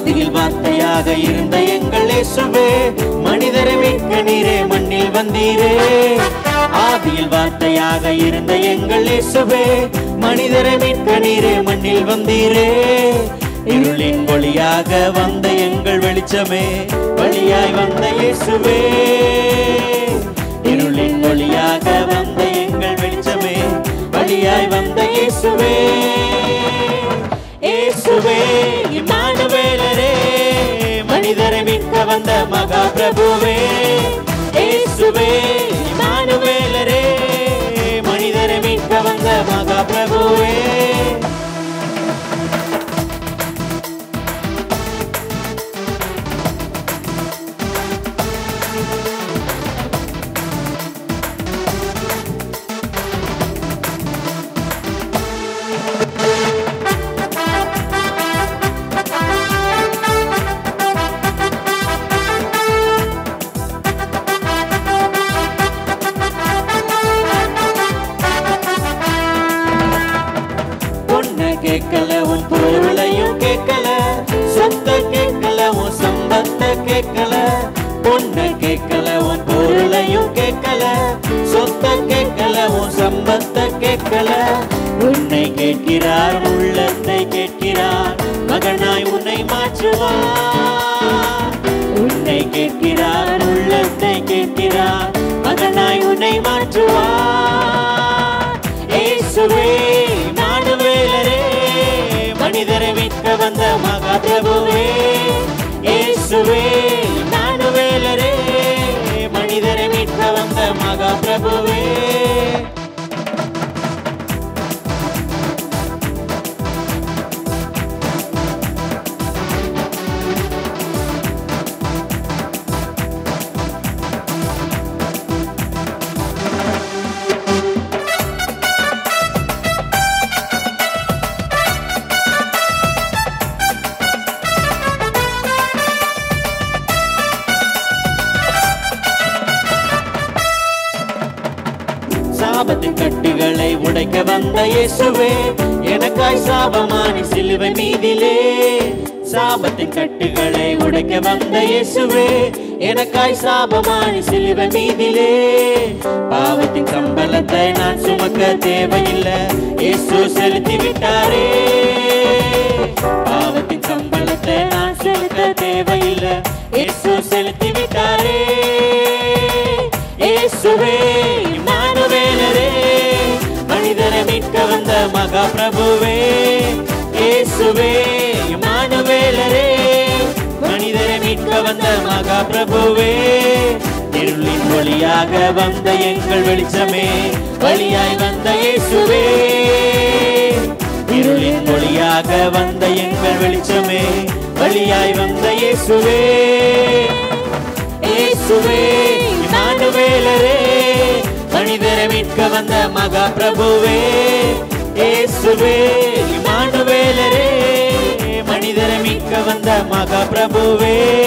ஆதியில் வார்த்தையாக இருந்த எங்கள் இயேசுவே மனிதரை மீட்க நீரே மண்ணில் வந்தீரே ஆதியில் வார்த்தையாக இருந்த எங்கள் இயேசுவே மனிதரை மீட்க நீரே மண்ணில் வந்தீரே இருளின் ஒளியாக வந்த எங்கள் வெளிச்சமே வழியாய் வந்த இயேசுவே இருளின் ஒளியாக வந்த எங்கள் வெளிச்சமே வழியாய் வந்த இயேசுவே இயேசுவே இம்மானுவேலரே மனிதரை மீட்க வந்த மகா பிரபுவே இயேசுவே இம்மானுவேலரே மனிதரை மீட்க வந்த மகா பிரபுவே பொண்ணு கேட்கல உன் பொருளையும் கேட்கல சொத்த கேட்கல உன் சம்பத்த கேட்கல பொண்ணு கேட்கல உன் பொருளையும் கேட்கல சொத்த கேட்கல உன் சம்பத்த கேட்கல உன்னை கேட்கிறார் உள்ளத்தை கேட்கிறார் மகனாய் உன்னை மாற்றுவார் உன்னை கேட்கிறார் உள்ளத்தை கேட்கிறார் மகனாய் உன்னை மாற்றுவார் இயேசுவே மானுவேலரே மனிதரை மீட்க வந்த மகா பிரபுவே இயேசுவே மானுவேலரே மனிதரை மீட்க வந்த மகா பிரபுவே சாபத்தின் கட்டுகளை உடைக்க வந்த இயேசுவே எனக்காய் சாபமானி சிலுவை மீதிலே சாபத்தின் கட்டுகளை உடைக்க வந்த இயேசுவே எனக்காய் சாபமானி சிலுவை மீதிலே பாவத்தின் சம்பளத்தை நான் சுமக்க தேவையில்லை இயேசு செலுத்தி விட்டாரே பாவத்தின் சம்பளத்தை நான் சுமக்க தேவையில்லை இயேசு செலுத்தி விட்டாரே இயேசுவே இம்மானுவேலரே மனிதரை மீட்க வந்த மகா பிரபுவே இயேசுவே இம்மானுவேலரே மனிதரை மீட்க வந்த மகா பிரபுவே இருளின் ஒளியாக வந்த எங்கள் வெளிச்சமே வழியாய் வந்த இயேசுவே இருளின் ஒளியாக வந்த எங்கள் வெளிச்சமே வழியாய் வந்த இயேசுவே இயேசுவே இமானுவேலரே மனிதரை மீட்க வந்த மகா பிரபுவே இயேசுவே இமானுவேலரே மனிதரை மீட்க வந்த மகா பிரபுவே